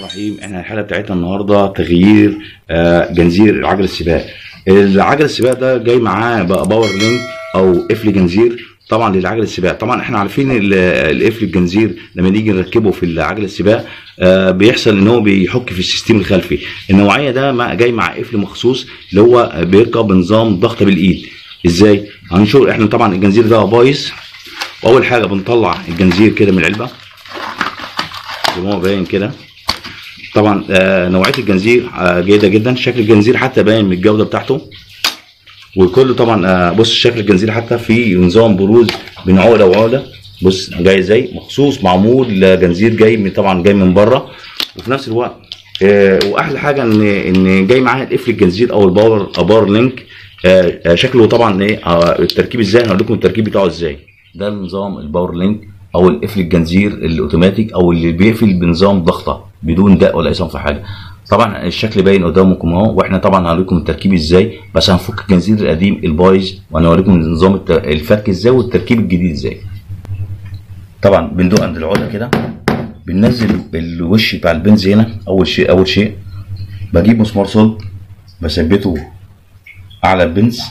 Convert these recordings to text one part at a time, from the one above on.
الرحيم احنا الحلقه بتاعتنا النهارده تغيير آه، جنزير العجل السباق العجل السباق ده جاي معاه بقى باور لينك او قفل جنزير طبعا للعجل السباق طبعا احنا عارفين ال- القفل الجنزير لما نيجي نركبه في العجل السباق آه، بيحصل ان هو بيحك في السيستم الخلفي النوعيه ده ما- جاي مع قفل مخصوص اللي هو بيركب بنظام ضغط بالايد ازاي هنشوف احنا طبعا الجنزير ده بايظ واول حاجه بنطلع الجنزير كده من العلبه زي ما هو باين كده طبعا آه نوعيه الجنزير آه جيده جدا شكل الجنزير حتى باين من الجوده بتاعته وكله طبعا آه بص شكل الجنزير حتى في نظام بروز بين عقله وعقله بص جاي ازاي مخصوص معمول لجنزير جاي من طبعا جاي من بره وفي نفس الوقت آه واحلى حاجه ان ان جاي معاه القفل الجنزير او الباور باور لينك آه آه شكله طبعا ايه آه التركيب ازاي هقول لكم التركيب بتاعه ازاي ده النظام الباور لينك او القفل الجنزير الاوتوماتيك او اللي بيقفل بنظام ضغطه بدون دق ولا اي في حاجه طبعا الشكل باين قدامكم اهو واحنا طبعا هنوريكم التركيب ازاي بس هنفك الجنزير القديم البايظ وهنوريكم نظام الت- الفك ازاي والتركيب الجديد ازاي طبعا بندوق عند العقده كده بننزل الوش بتاع البنز هنا اول شيء اول شيء بجيب مسمار صلب بثبته اعلى البنز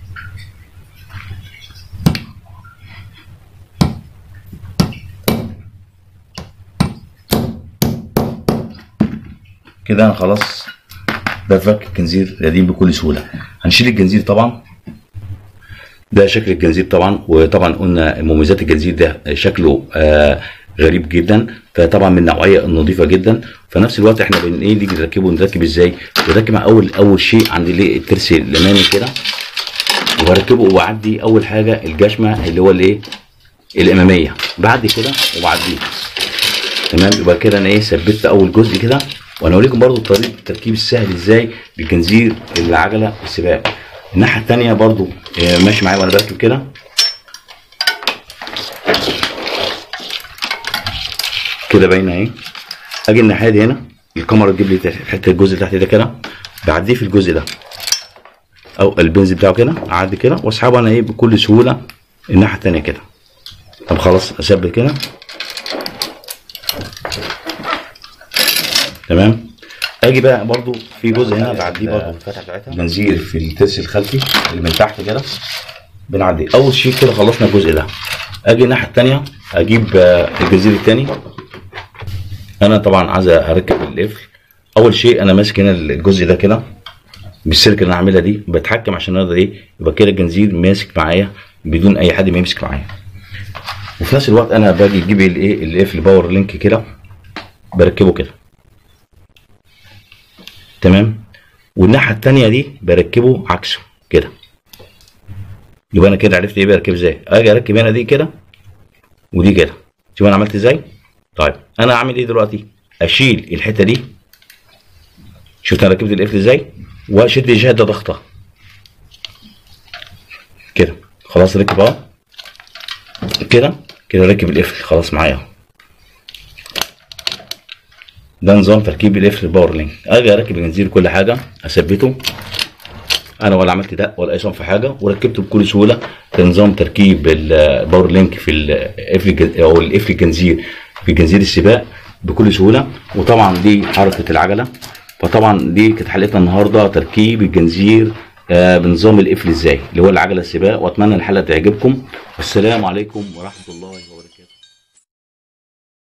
كده انا خلاص بفك الجنزير القديم بكل سهوله هنشيل الجنزير طبعا ده شكل الجنزير طبعا وطبعا قلنا مميزات الجنزير ده شكله آه غريب جدا فطبعا من النوعيه النظيفه جدا في نفس الوقت احنا بن ايه نيجي نركبه نركب ازاي بنركب مع اول اول شيء عند الايه الترس الامامي كده وبركبه وبعدي اول حاجه الجشمه اللي هو الايه الاماميه بعد كده وبعديه تمام يبقى كده انا ايه ثبت اول جزء كده وانا اوريكم برضو طريقه التركيب السهل ازاي بالجنزير العجله السباق الناحيه الثانيه برضو آه، ماشي معايا وانا بركب كده كده باينه اهي اجي الناحيه دي هنا الكاميرا تجيب لي تحت- حته الجزء اللي تحت ده كده بعديه في الجزء ده او البنز بتاعه كده اعدي كده واسحبه انا ايه بكل سهوله الناحيه الثانيه كده طب خلاص اثبت كده تمام اجي بقى برضو في جزء هنا بعديه برضو الفتحه بتاعتها بنزير في الترس الخلفي اللي من تحت كده بنعدي اول شيء كده خلصنا الجزء ده اجي الناحيه الثانيه اجيب آه، الجنزير الثاني انا طبعا عايز اركب القفل اول شيء انا ماسك هنا الجزء ده كده بالسلك اللي انا عاملها دي بتحكم عشان اقدر ايه يبقى كده الجنزير ماسك معايا بدون اي حد ما يمسك معايا وفي نفس الوقت انا باجي اجيب الايه القفل باور لينك كده بركبه كده تمام والناحيه التانية دي بركبه عكسه كده يبقى انا كده عرفت ايه بركب ازاي اجي اركب هنا دي كده ودي كده شوف انا عملت ازاي طيب انا اعمل ايه دلوقتي اشيل الحته دي شفت انا ركبت القفل ازاي واشد شهاده ضغطه كده خلاص ركب اهو كده كده ركب القفل خلاص معايا اهو ده نظام تركيب القفل الباور لينك اجي اركب الجنزير كل حاجه اثبته انا ولا عملت دق ولا اي صنف في حاجه وركبته بكل سهوله في نظام تركيب الباور لينك في القفل الج- او القفل الجنزير في جنزير السباق بكل سهوله وطبعا دي حركه العجله فطبعا دي كانت حلقتنا النهارده تركيب الجنزير آه، بنظام القفل ازاي اللي هو العجله السباق واتمنى الحلقه تعجبكم والسلام عليكم ورحمه الله وبركاته